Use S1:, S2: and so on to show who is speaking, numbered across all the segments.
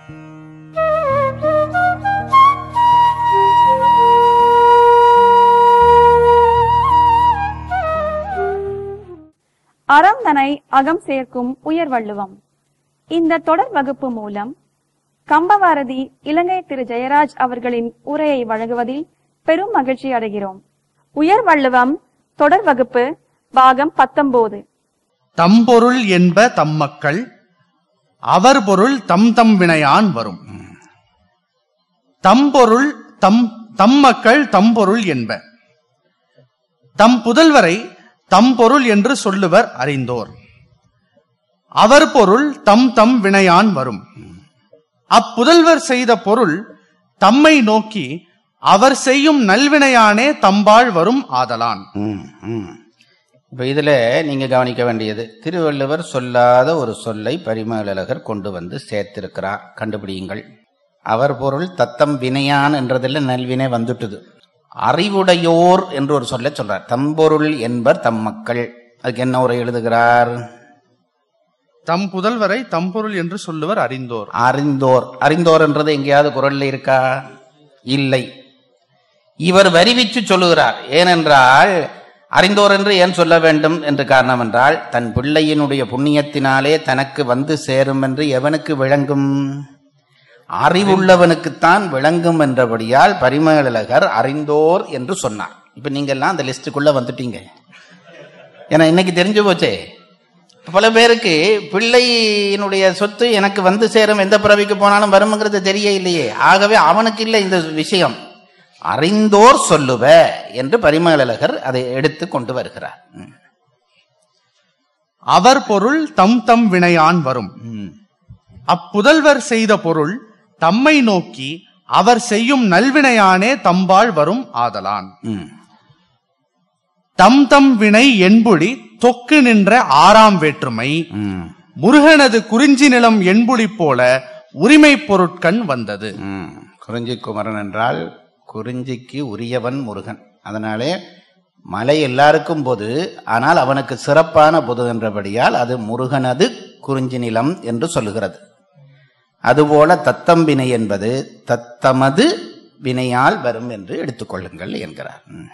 S1: அறம் தனை அகம் சேர்க்கும் உயர் வள்ளுவம் இந்த தொடர் வகுப்பு மூலம் கம்பவாரதி இலங்கை திரு ஜெயராஜ் அவர்களின் உரையை வழங்குவதில் பெரும் மகிழ்ச்சி அடைகிறோம் உயர் வள்ளுவம் தொடர் வகுப்பு பாகம் பத்தொன்பது
S2: தம்பொருள் என்ப தம்மக்கள் அவர் பொருள் தம் தம் வினையான் வரும் தம்பொருள் தம் தம் மக்கள் தம்பொருள் என்ப தம் புதல்வரை தம் பொருள் என்று சொல்லுவர் அறிந்தோர் அவர் பொருள் தம் தம் வினையான் வரும் அப்புதல்வர் செய்த பொருள் தம்மை நோக்கி அவர் செய்யும் நல்வினையானே தம்பாள் வரும் ஆதலான்
S3: ம், ம். இப்ப இதுல நீங்க கவனிக்க வேண்டியது திருவள்ளுவர் சொல்லாத ஒரு சொல்லை பரிமேலழகர் கொண்டு வந்து சேர்த்திருக்கிறார் கண்டுபிடியுங்கள் அவர் பொருள் தத்தம் வினையான் என்றதில் நல்வினை வந்துட்டுது அறிவுடையோர் என்று ஒரு சொல்லை சொல்றார் தம்பொருள் என்பர் தம் மக்கள் அதுக்கு என்ன உரை எழுதுகிறார்
S2: தம் புதல்வரை தம்பொருள் என்று சொல்லுவர் அறிந்தோர்
S3: அறிந்தோர் அறிந்தோர் என்றது எங்கேயாவது குரல்ல இருக்கா இல்லை இவர் வரிவிச்சு சொல்லுகிறார் ஏனென்றால் அறிந்தோர் என்று ஏன் சொல்ல வேண்டும் என்று காரணம் என்றால் தன் பிள்ளையினுடைய புண்ணியத்தினாலே தனக்கு வந்து சேரும் என்று எவனுக்கு விளங்கும் அறிவுள்ளவனுக்குத்தான் விளங்கும் என்றபடியால் பரிமேலழகர் அறிந்தோர் என்று சொன்னார் இப்ப நீங்க எல்லாம் அந்த லிஸ்டுக்குள்ள வந்துட்டீங்க ஏன்னா இன்னைக்கு தெரிஞ்சு போச்சே பல பேருக்கு பிள்ளையினுடைய சொத்து எனக்கு வந்து சேரும் எந்த பிறவிக்கு போனாலும் வரும்ங்கிறது தெரிய இல்லையே ஆகவே அவனுக்கு இல்லை இந்த விஷயம் அறிந்தோர் சொல்லுவ என்று பரிமேலழகர் அதை எடுத்து கொண்டு வருகிறார் ம்.
S2: அவர் பொருள் தம் தம் வினையான் வரும்
S3: ம்.
S2: அப்புதல்வர் செய்த பொருள் தம்மை நோக்கி அவர் செய்யும் நல்வினையானே தம்பாள் வரும் ஆதலான்
S3: ம்.
S2: தம் தம் வினை என்புடி தொக்கு நின்ற ஆறாம் வேற்றுமை
S3: ம்.
S2: முருகனது குறிஞ்சி நிலம் என்புடி போல உரிமை பொருட்கண் வந்தது
S3: ம். குறிஞ்சி குமரன் என்றால் குறிஞ்சிக்கு உரியவன் முருகன் அதனாலே மலை எல்லாருக்கும் பொது ஆனால் அவனுக்கு சிறப்பான பொது என்றபடியால் அது முருகனது குறிஞ்சி நிலம் என்று சொல்லுகிறது அதுபோல தத்தம்பினை என்பது தத்தமது வினையால் வரும் என்று எடுத்துக்கொள்ளுங்கள் என்கிறார் ம்.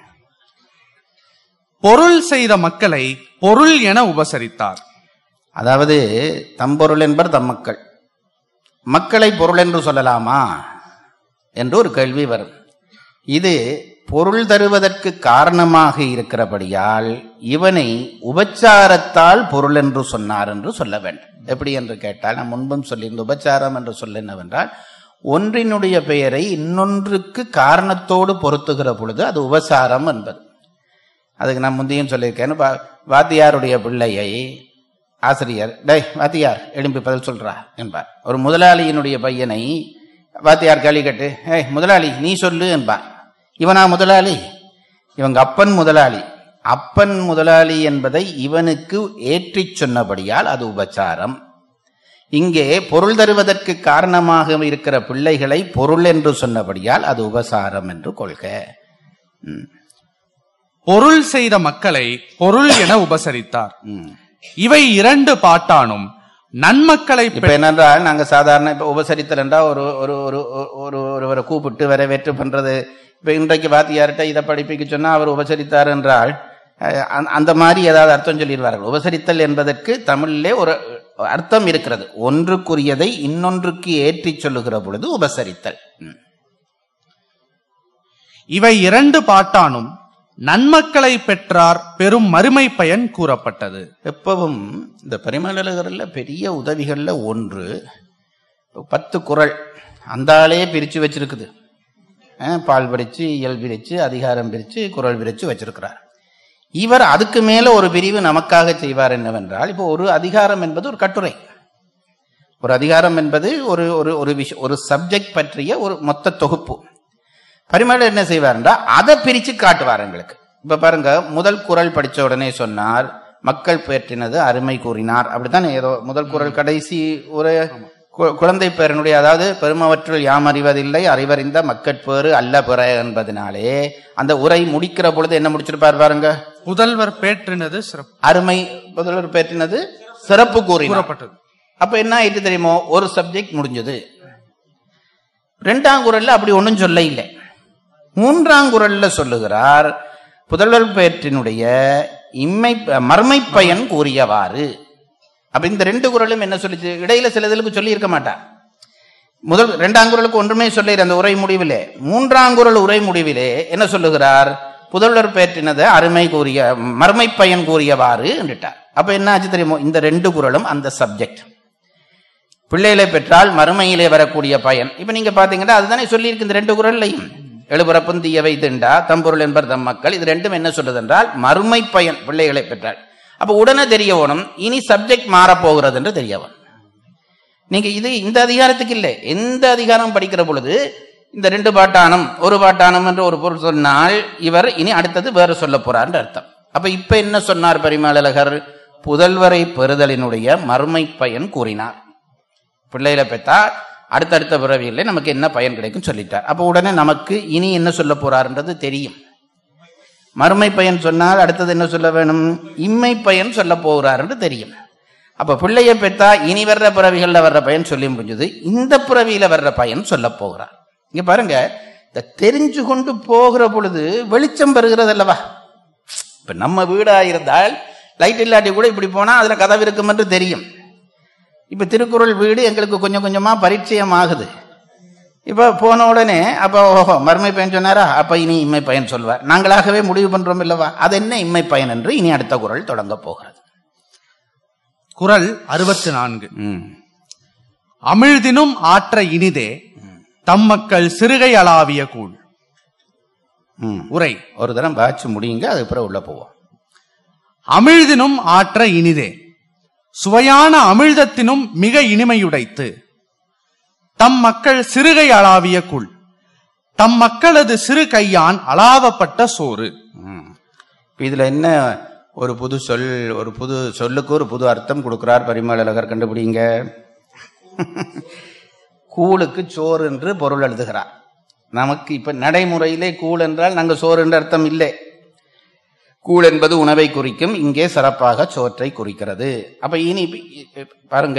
S2: பொருள் செய்த மக்களை பொருள் என உபசரித்தார்
S3: அதாவது தம்பொருள் என்பர் தம்மக்கள் மக்களை பொருள் என்று சொல்லலாமா என்று ஒரு கேள்வி வரும் இது பொருள் தருவதற்கு காரணமாக இருக்கிறபடியால் இவனை உபச்சாரத்தால் பொருள் என்று சொன்னார் என்று சொல்ல வேண்டும் எப்படி என்று கேட்டால் நான் முன்பும் சொல்லியிருந்த உபச்சாரம் என்று சொல்ல என்னவென்றால் ஒன்றினுடைய பெயரை இன்னொன்றுக்கு காரணத்தோடு பொருத்துகிற பொழுது அது உபசாரம் என்பது அதுக்கு நான் முந்தையும் சொல்லியிருக்கேன் வா- வாத்தியாருடைய பிள்ளையை ஆசிரியர் டேய் வாத்தியார் எழும்பி பதில் சொல்றா என்பார் ஒரு முதலாளியினுடைய பையனை வாத்தியார் கேள்வி கேட்டு ஏய் முதலாளி நீ சொல்லு என்பார் இவனா முதலாளி இவங்க அப்பன் முதலாளி அப்பன் முதலாளி என்பதை இவனுக்கு ஏற்றிச் சொன்னபடியால் அது உபச்சாரம் இங்கே பொருள் தருவதற்கு காரணமாக இருக்கிற பிள்ளைகளை பொருள் என்று சொன்னபடியால் அது உபசாரம் என்று கொள்க ம்,
S2: பொருள் செய்த மக்களை பொருள் என உபசரித்தார்
S3: ம்.
S2: இவை இரண்டு பாட்டானும் நன்மக்களை
S3: இப்ப என்னென்றால் நாங்க சாதாரண இப்ப உபசரித்தல் என்றால் ஒரு ஒரு ஒரு ஒரு ஒருவரை கூப்பிட்டு வரவேற்று பண்றது இப்ப இன்றைக்கு வாத்தியார்கிட்ட இதை படிப்பிக்க சொன்னா அவர் உபசரித்தார் என்றால் அஹ், அந்த- அந்த மாதிரி ஏதாவது அர்த்தம் சொல்லிடுவார்கள் உபசரித்தல் என்பதற்கு தமிழிலே ஒரு அர்த்தம் இருக்கிறது ஒன்றுக்குரியதை இன்னொன்றுக்கு ஏற்றிச் சொல்லுகிற பொழுது உபசரித்தல் ம்.
S2: இவை இரண்டு பாட்டானும் நன்மக்களை பெற்றார் பெரும் மறுமை பயன் கூறப்பட்டது
S3: எப்பவும் இந்த பரிமளகரில் பெரிய உதவிகள்ல ஒன்று பத்து குறள் அந்த ஆளே பிரிச்சு வச்சிருக்குது அஹ், பால் பிரிச்சு இயல் பிரிச்சு அதிகாரம் பிரிச்சு குறள் பிரிச்சு வச்சிருக்கிறார் இவர் அதுக்கு மேல ஒரு பிரிவு நமக்காக செய்வார் என்னவென்றால் இப்போ ஒரு அதிகாரம் என்பது ஒரு கட்டுரை ஒரு அதிகாரம் என்பது ஒரு ஒரு ஒரு விஷயம் ஒரு சப்ஜெக்ட் பற்றிய ஒரு மொத்த தொகுப்பு பரிமாளர் என்ன செய்வார்ன்றா அதை பிரிச்சு காட்டுவார் எங்களுக்கு இப்ப பாருங்க முதல் குறள் படிச்ச உடனே சொன்னார் மக்கள் பேற்றினது அருமை கூறினார் அப்படித்தானே ஏதோ முதல் குறள் கடைசி ஒரு கு- குழந்தை பேரனுடைய அதாவது பெருமவற்றுள் யாம் அறிவதில்லை அறிவறிந்த மக்கட்பேறு அல்ல பிற என்பதனாலே அந்த உரை முடிக்கிற பொழுது என்ன முடிச்சிருப்பார் பாருங்க
S2: புதல்வர் பேற்றினது சிறப்பு
S3: அருமை முதல்வர் பேற்றினது சிறப்பு கூறினார்
S2: கூறப்பட்டது
S3: அப்ப என்ன ஆயிட்டு தெரியுமோ ஒரு சப்ஜெக்ட் முடிஞ்சது ரெண்டாம் குரல்ல அப்படி ஒன்றும் சொல்ல இல்லை மூன்றாம் குரல்ல சொல்லுகிறார் புதல்வர் பெயற்றினுடைய இம்மை மர்மை பயன் கூறியவாறு அப்ப இந்த ரெண்டு குரலும் என்ன சொல்லிச்சு இடையில சில இதுக்கு சொல்லி இருக்க மாட்டார் முதல் இரண்டாம் குரலுக்கு ஒன்றுமே சொல்லிடு அந்த உரை முடிவிலே மூன்றாம் குரல் உரை முடிவிலே என்ன சொல்லுகிறார் புதல்வர் பெயற்றினதை அருமை கூறிய மர்மை பயன் கூறியவாறு என்றிட்டார் அப்ப என்ன ஆச்சு தெரியுமோ இந்த ரெண்டு குரலும் அந்த சப்ஜெக்ட் பிள்ளைகளை பெற்றால் மறுமையிலே வரக்கூடிய பயன் இப்ப நீங்க பாத்தீங்கன்னா அதுதானே சொல்லியிருக்கு இந்த ரெண்டு குரல்லையும் எழுபுறப்பும் தீயவை திண்டா தம்பொருள் என்பர் தம் மக்கள் இது ரெண்டும் என்ன சொல்லுது என்றால் மறுமை பயன் பிள்ளைகளை பெற்றால் அப்ப உடனே தெரிய வேணும் இனி சப்ஜெக்ட் மாறப்போகிறது என்று தெரிய வேணும் நீங்க இது இந்த அதிகாரத்துக்கு இல்லை எந்த அதிகாரம் படிக்கிற பொழுது இந்த ரெண்டு பாட்டானம் ஒரு பாட்டானம் என்று ஒரு பொருள் சொன்னால் இவர் இனி அடுத்தது வேறு சொல்ல போறார்னு அர்த்தம் அப்ப இப்ப என்ன சொன்னார் பரிமாளகர் புதல்வரை பெறுதலினுடைய மறுமை பயன் கூறினார் பிள்ளைகளை பெற்றா அடுத்தடுத்த பிறவியில் நமக்கு என்ன பயன் கிடைக்கும் சொல்லிட்டார் அப்போ உடனே நமக்கு இனி என்ன சொல்ல போறாருன்றது தெரியும் மறுமை பயன் சொன்னால் அடுத்தது என்ன சொல்ல வேணும் இம்மை பயன் சொல்ல போகிறாருன்னு தெரியும் அப்ப பிள்ளையை பெற்றா இனி வர்ற பிறவிகள்ல வர்ற பயன் சொல்லி முடிஞ்சது இந்த பிறவியில வர்ற பயன் சொல்ல போகிறார் இங்க பாருங்க இந்த தெரிஞ்சு கொண்டு போகிற பொழுது வெளிச்சம் பெறுகிறது அல்லவா இப்ப நம்ம வீடா இருந்தால் லைட் இல்லாட்டி கூட இப்படி போனா அதுல கதவு இருக்கும் என்று தெரியும் இப்ப திருக்குறள் வீடு எங்களுக்கு கொஞ்சம் கொஞ்சமா பரிச்சயம் ஆகுது இப்ப போன உடனே அப்ப ஓஹோ மறுமை பயன் சொன்னாரா அப்ப இனி இம்மை பயன் சொல்வார் நாங்களாகவே முடிவு பண்றோம் இல்லவா அது என்ன இம்மை பயன் என்று இனி அடுத்த குரல் தொடங்க போகிறது
S2: குரல் அறுபத்து நான்கு
S3: ம்.
S2: அமிழ்தினும் ஆற்ற இனிதே தம் மக்கள் சிறுகை அளாவிய கூழ்
S3: ம்.
S2: உரை
S3: ஒரு தரம் வாட்சி முடியுங்க அதுக்கு பிறகு உள்ள போவோம்
S2: அமிழ்தினும் ஆற்ற இனிதே சுவையான அமிழ்தத்தினும் மிக இனிமையுடைத்து தம் மக்கள் சிறுகை அளாவிய கூழ் தம் மக்களது சிறு கையான் அளாவப்பட்ட சோறு
S3: ம். இப்ப இதுல என்ன ஒரு புது சொல் ஒரு புது சொல்லுக்கு ஒரு புது அர்த்தம் கொடுக்கிறார் பரிமளகர் கண்டுபிடிங்க கூழுக்கு சோறு என்று பொருள் எழுதுகிறார் நமக்கு இப்ப நடைமுறையிலே கூழ் என்றால் நாங்கள் சோறு என்ற அர்த்தம் இல்லை கூழ் என்பது உணவை குறிக்கும் இங்கே சிறப்பாக சோற்றை குறிக்கிறது அப்ப இனி இப்ப- இப்ப பாருங்க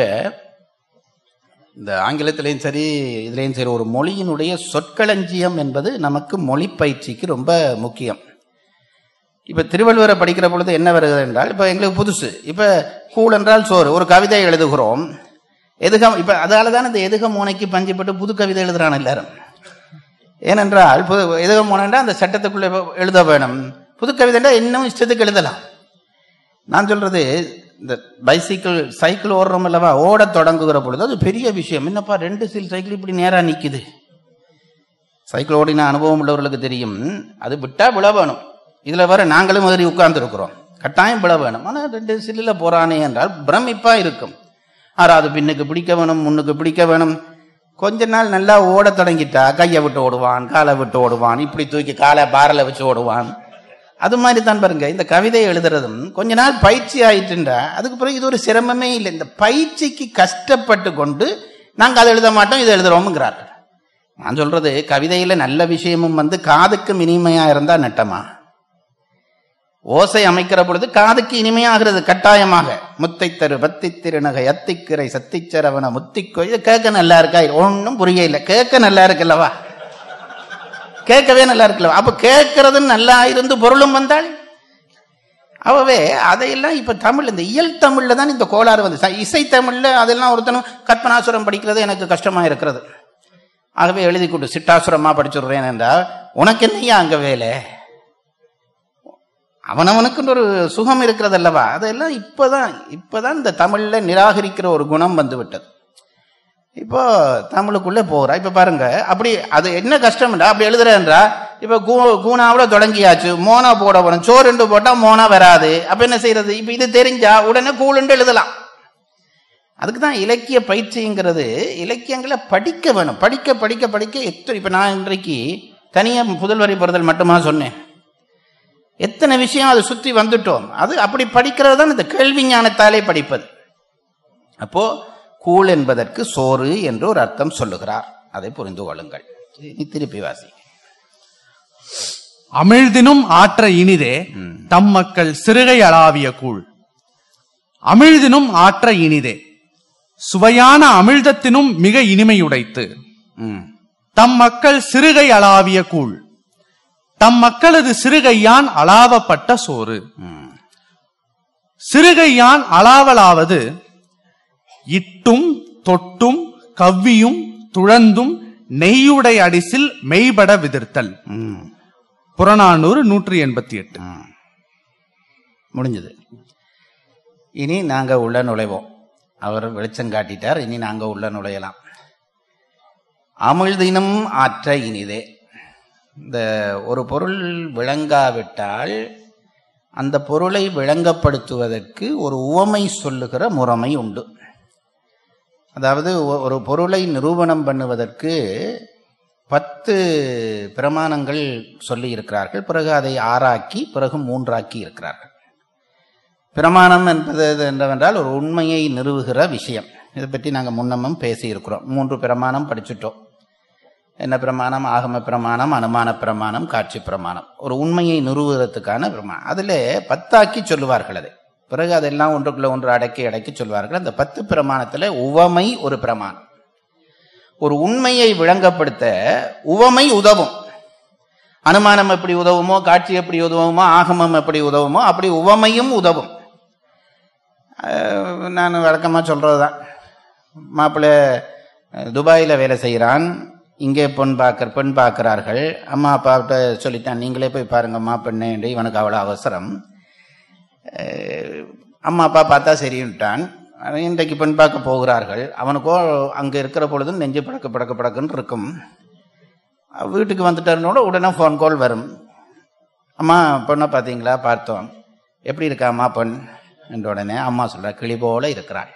S3: இந்த ஆங்கிலத்திலையும் சரி இதுலேயும் சரி ஒரு மொழியினுடைய சொற்களஞ்சியம் என்பது நமக்கு மொழி பயிற்சிக்கு ரொம்ப முக்கியம் இப்ப திருவள்ளுவரை படிக்கிற பொழுது என்ன வருகிறது என்றால் இப்ப எங்களுக்கு புதுசு இப்ப கூழ் என்றால் சோறு ஒரு கவிதை எழுதுகிறோம் எதுகம் இப்ப அதால தான் இந்த எதுக மூனைக்கு பஞ்சுப்பட்டு புது கவிதை எழுதுறான் எல்லாரும் ஏனென்றால் புது எதுக மூனைண்டா அந்த சட்டத்துக்குள்ள எழுத வேணும் புது கவிதைண்டா இன்னும் இஷ்டத்துக்கு எழுதலாம் நான் சொல்றது இந்த பைசைக்கிள் சைக்கிள் ஓடுறோம் அல்லவா ஓட தொடங்குகிற பொழுது அது பெரிய விஷயம் என்னப்பா ரெண்டு சீல் சைக்கிள் இப்படி நேரா நிக்குது சைக்கிள் ஓடின அனுபவம் உள்ளவர்களுக்கு தெரியும் அது விட்டா விழ வேணும் இதுல வர நாங்களும் மாதிரி உட்கார்ந்து இருக்கிறோம் கட்டாயம் விழ வேணும் ஆனா ரெண்டு சில்லில் போறானே என்றால் பிரமிப்பா இருக்கும் ஆறாவது பின்னுக்கு பிடிக்க வேணும் முன்னுக்கு பிடிக்க வேணும் கொஞ்ச நாள் நல்லா ஓட தொடங்கிட்டா கையை விட்டு ஓடுவான் காலை விட்டு ஓடுவான் இப்படி தூக்கி காலை பாரில் வச்சு ஓடுவான் அது மாதிரி தான் பாருங்க இந்த கவிதை எழுதுறதும் கொஞ்ச நாள் பயிற்சி ஆயிட்டுண்டா அதுக்கு பிறகு இது ஒரு சிரமமே இல்லை இந்த பயிற்சிக்கு கஷ்டப்பட்டு கொண்டு நாங்க அதை எழுத மாட்டோம் இதை எழுதுறோம்ங்கிறார்கள் நான் சொல்றது கவிதையில நல்ல விஷயமும் வந்து காதுக்கு இனிமையா இருந்தா நட்டமா ஓசை அமைக்கிற பொழுது காதுக்கு இனிமையாகிறது கட்டாயமாக முத்தை தரு பத்தி திருநகை அத்திக்கிரை சத்திச்சரவண முத்திக்கோ இது கேட்க நல்லா இருக்கா ஒன்றும் புரிய இல்லை கேட்க நல்லா இருக்குல்லவா கேட்கவே நல்லா இருக்குல்ல அப்ப கேட்கறது நல்லா இருந்து பொருளும் வந்தாள் அவவே அதையெல்லாம் இப்ப தமிழ் இந்த இயல் தமிழ்ல தான் இந்த கோளாறு வந்து ச- இசை தமிழ்ல அதெல்லாம் ஒருத்தனும் கற்பனாசுரம் படிக்கிறது எனக்கு கஷ்டமா இருக்கிறது ஆகவே எழுதி கொண்டு சிட்டாசுரமா படிச்சுடுறேன் என்றால் உனக்கு என்னையா அங்க வேலை அவனவனுக்குன்னு ஒரு சுகம் இருக்கிறது அல்லவா அதெல்லாம் இப்பதான் இப்பதான் இந்த தமிழ்ல நிராகரிக்கிற ஒரு குணம் வந்து விட்டது இப்போ தமிழுக்குள்ளே போகிறா இப்போ பாருங்க அப்படி அது என்ன கஷ்டம்டா அப்படி எழுதுறேன்றா இப்போ கூ கூணாவில் தொடங்கியாச்சு மோனா போட வரும் சோறுண்டு போட்டால் மோனா வராது அப்போ என்ன செய்யறது இப்போ இது தெரிஞ்சா உடனே கூழுண்டு எழுதலாம் அதுக்கு தான் இலக்கிய பயிற்சிங்கிறது இலக்கியங்களை படிக்க வேணும் படிக்க படிக்க படிக்க எத்தனை இப்போ நான் இன்றைக்கு தனியாக புதல்வரை பொறுத்தல் மட்டுமா சொன்னேன் எத்தனை விஷயம் அதை சுற்றி வந்துட்டோம் அது அப்படி படிக்கிறது தான் இந்த கேள்வி ஞானத்தாலே படிப்பது அப்போ கூழ் என்பதற்கு சோறு என்று ஒரு அர்த்தம் சொல்லுகிறார் அதை புரிந்து கொள்ளுங்கள் இனி திருப்பி வாசி
S2: அமிழ்தினும் ஆற்ற இனிதே தம் மக்கள் சிறுகை அளாவிய கூழ் அமிழ்தினும் ஆற்ற இனிதே சுவையான அமிழ்தத்தினும் மிக இனிமையுடைத்து
S3: ம்.
S2: தம் மக்கள் சிறுகை அளாவிய கூழ் தம் மக்களது சிறுகையான் அளாவப்பட்ட சோறு
S3: ம்.
S2: சிறுகையான் அளாவலாவது இட்டும் தொட்டும் கவ்வியும் துழந்தும் நெய்யுடை அடிசில் மெய்பட விதிர்த்தல்
S3: ம்.
S2: புறநானூறு நூற்றி எண்பத்தி எட்டு
S3: ம். முடிஞ்சது இனி நாங்க உள்ள நுழைவோம் அவர் வெளிச்சம் காட்டிட்டார் இனி நாங்க உள்ள நுழையலாம் அமிழ்தினும் ஆற்ற இனிதே இந்த ஒரு பொருள் விளங்காவிட்டால் அந்த பொருளை விளங்கப்படுத்துவதற்கு ஒரு உவமை சொல்லுகிற முறைமை உண்டு அதாவது ஒ- ஒரு பொருளை நிரூபணம் பண்ணுவதற்கு பத்து பிரமாணங்கள் சொல்லி இருக்கிறார்கள் பிறகு அதை ஆறாக்கி பிறகு மூன்றாக்கி இருக்கிறார்கள் பிரமாணம் என்பது எது என்னவென்றால் ஒரு உண்மையை நிறுவுகிற விஷயம் இதை பற்றி நாங்கள் முன்னமும் பேசியிருக்கிறோம் மூன்று பிரமாணம் படிச்சுட்டோம் என்ன பிரமாணம் ஆகம பிரமாணம் அனுமான பிரமாணம் காட்சி பிரமாணம் ஒரு உண்மையை நிறுவுகிறதுக்கான பிரமாணம் அதில் பத்தாக்கி சொல்லுவார்கள் அதை பிறகு அதெல்லாம் ஒன்றுக்குள்ள ஒன்று அடக்கி அடக்கி சொல்வார்கள் அந்த பத்து பிரமாணத்தில் உவமை ஒரு பிரமாணம் ஒரு உண்மையை விளங்கப்படுத்த உவமை உதவும் அனுமானம் எப்படி உதவுமோ காட்சி எப்படி உதவுமோ ஆகமம் எப்படி உதவுமோ அப்படி உவமையும் உதவும் அஹ் நான் வழக்கமாக சொல்கிறது தான் மாப்பிள்ளை துபாயில் வேலை செய்கிறான் இங்கே பொன் பார்க்க பெண் பார்க்கிறார்கள் அம்மா அப்பாவிட்ட சொல்லிட்டான் நீங்களே போய் பாருங்கம்மா பெண்ணே என்று இவனுக்கு அவ்வளோ அவசரம் அஹ் அம்மா அப்பா பார்த்தா சரின்ட்டான் அவன் இன்றைக்கு பெண் பார்க்க போகிறார்கள் அவனுக்கோ அங்கே இருக்கிற பொழுதும் நெஞ்சு படக்கு படக்கு படக்குன்னு இருக்கும் வீட்டுக்கு வந்துட்டாருனோட உடனே ஃபோன் கால் வரும் அம்மா பொண்ணை பார்த்தீங்களா பார்த்தோம் எப்படி இருக்காம்மா பொண் என்ற உடனே அம்மா சொல்றா கிளி போல இருக்கிறாள்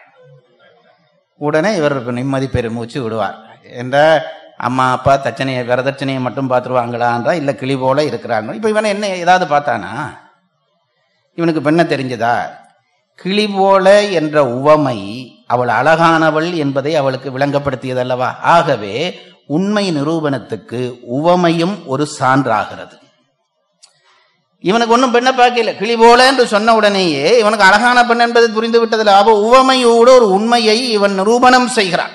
S3: உடனே இவருக்கு நிம்மதி பெருமூச்சு விடுவார் என்ற அம்மா அப்பா தச்சனையை வரதட்சணையை மட்டும் பார்த்துருவாங்களான்றா இல்லை கிளி போல இருக்கிறான் இப்போ இவனை என்ன ஏதாவது பார்த்தானா இவனுக்கு பெண்ணை தெரிஞ்சதா கிளி போல என்ற உவமை அவள் அழகானவள் என்பதை அவளுக்கு விளங்கப்படுத்தியதல்லவா ஆகவே உண்மை நிரூபணத்துக்கு உவமையும் ஒரு சான்றாகிறது இவனுக்கு ஒன்றும் பெண்ணை பார்க்கல கிளி போல என்று சொன்ன உடனேயே இவனுக்கு அழகான பெண் என்பது புரிந்து விட்டதில்ல அவ உவமையோடு ஒரு உண்மையை இவன் நிரூபணம் செய்கிறான்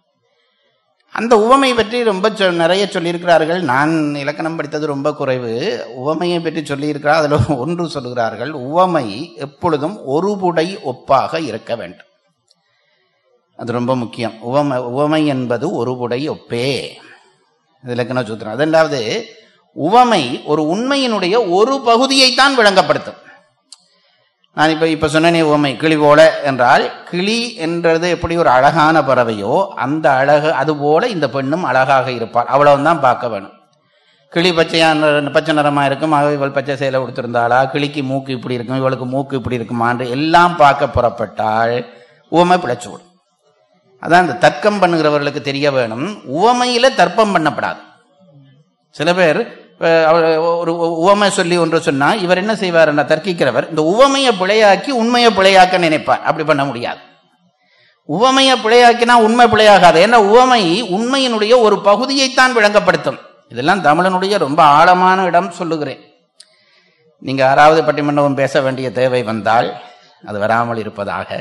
S3: அந்த உவமை பற்றி ரொம்ப சொ- நிறைய சொல்லியிருக்கிறார்கள் நான் இலக்கணம் படித்தது ரொம்ப குறைவு உவமையை பற்றி சொல்லியிருக்கிறார் அதில் ஒன்று சொல்லுகிறார்கள் உவமை எப்பொழுதும் ஒருபுடை ஒப்பாக இருக்க வேண்டும் அது ரொம்ப முக்கியம் உவமை உவமை என்பது ஒருபுடை ஒப்பே இது இலக்கண சூத்திரம் அதெண்டாவது உவமை ஒரு உண்மையினுடைய ஒரு பகுதியைத்தான் விளங்கப்படுத்தும் நான் இப்ப இப்ப சொன்னனே உவமை கிளி போல என்றால் கிளி என்றது எப்படி ஒரு அழகான பறவையோ அந்த அழகு அது போல இந்த பெண்ணும் அழகாக இருப்பாள் அவ்வளவுதான் பார்க்க வேணும் கிளி பச்சையான பச்சை நிறமா இருக்கும் ஆக இவள் பச்சை சேலை கொடுத்திருந்தாளா கிளிக்கு மூக்கு இப்படி இருக்கும் இவளுக்கு மூக்கு இப்படி இருக்குமான்னு எல்லாம் பார்க்க புறப்பட்டால் உவமை பிழைச்சு விடும் அதான் இந்த தர்க்கம் பண்ணுகிறவர்களுக்கு தெரிய வேணும் உவமையில தர்ப்பம் பண்ணப்படாது சில பேர் அஹ், அவர் ஒரு உவமை சொல்லி ஒன்று சொன்னா இவர் என்ன செய்வார் தர்க்கிக்கிறவர் இந்த உவமையை பிழையாக்கி உண்மையை பிழையாக்க நினைப்பார் அப்படி பண்ண முடியாது உவமையை பிழையாக்கினா உண்மை பிழையாகாது ஏன்னா உவமை உண்மையினுடைய ஒரு பகுதியைத்தான் விளங்கப்படுத்தும் இதெல்லாம் தமிழனுடைய ரொம்ப ஆழமான இடம் சொல்லுகிறேன் நீங்க யாராவது பட்டிமண்டபம் பேச வேண்டிய தேவை வந்தால் அது வராமல் இருப்பதாக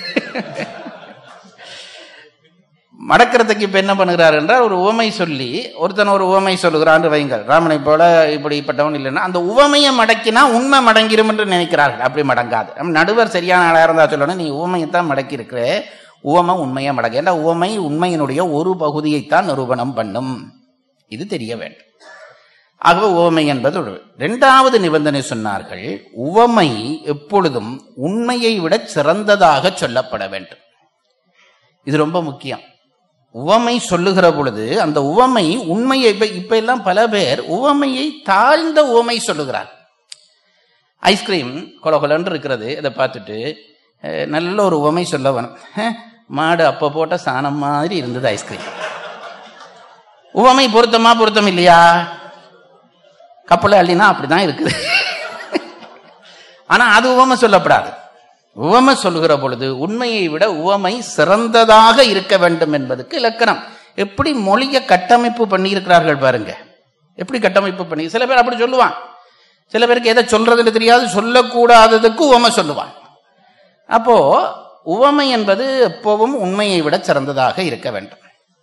S3: மடக்கிறதுக்கு இப்ப என்ன பண்ணுகிறார் என்றால் ஒரு உவமை சொல்லி ஒருத்தன் ஒரு உவமை சொல்லுகிறான் வைங்கள் ராமனை போல இப்படிப்பட்டவன் இல்லைன்னா அந்த உவமையை மடக்கினா உண்மை மடங்கிரும் என்று நினைக்கிறார்கள் அப்படி மடங்காது நம்ம நடுவர் சரியான ஆளா இருந்தா சொல்லணும் நீ உவமையைத்தான் மடக்கி இருக்கிற உவமை உண்மையை மடக்கு ஏன்னா உவமை உண்மையினுடைய ஒரு பகுதியைத்தான் நிரூபணம் பண்ணும் இது தெரிய வேண்டும் ஆகவே உவமை என்பது ஒரு இரண்டாவது நிபந்தனை சொன்னார்கள் உவமை எப்பொழுதும் உண்மையை விட சிறந்ததாக சொல்லப்பட வேண்டும் இது ரொம்ப முக்கியம் உவமை சொல்லுகிற பொழுது அந்த உவமை உண்மையை இப்ப இப்ப எல்லாம் பல பேர் உவமையை தாழ்ந்த உவமை சொல்லுகிறார் ஐஸ்கிரீம் கொலகொலன்னு இருக்கிறது இதை பார்த்துட்டு அஹ், நல்ல ஒரு உவமை சொல்ல வேணும் "ஹே, மாடு அப்ப போட்ட சாணம் மாதிரி இருந்தது ஐஸ்கிரீம் உவமை பொருத்தமா பொருத்தம் இல்லையா கப்பல் அள்ளினா அப்படிதான் இருக்குது ஆனா அது உவமை சொல்லப்படாது உவமை சொல்லுகிற பொழுது உண்மையை விட உவமை சிறந்ததாக இருக்க வேண்டும் என்பதுக்கு இலக்கணம் எப்படி மொழியை கட்டமைப்பு பண்ணியிருக்கிறார்கள் பாருங்க எப்படி கட்டமைப்பு பண்ணி சில பேர் அப்படி சொல்லுவான் சில பேருக்கு எதை சொல்றதுன்னு தெரியாது சொல்லக்கூடாததுக்கு உவமை சொல்லுவான் அப்போ உவமை என்பது எப்பவும் உண்மையை விட சிறந்ததாக இருக்க வேண்டும்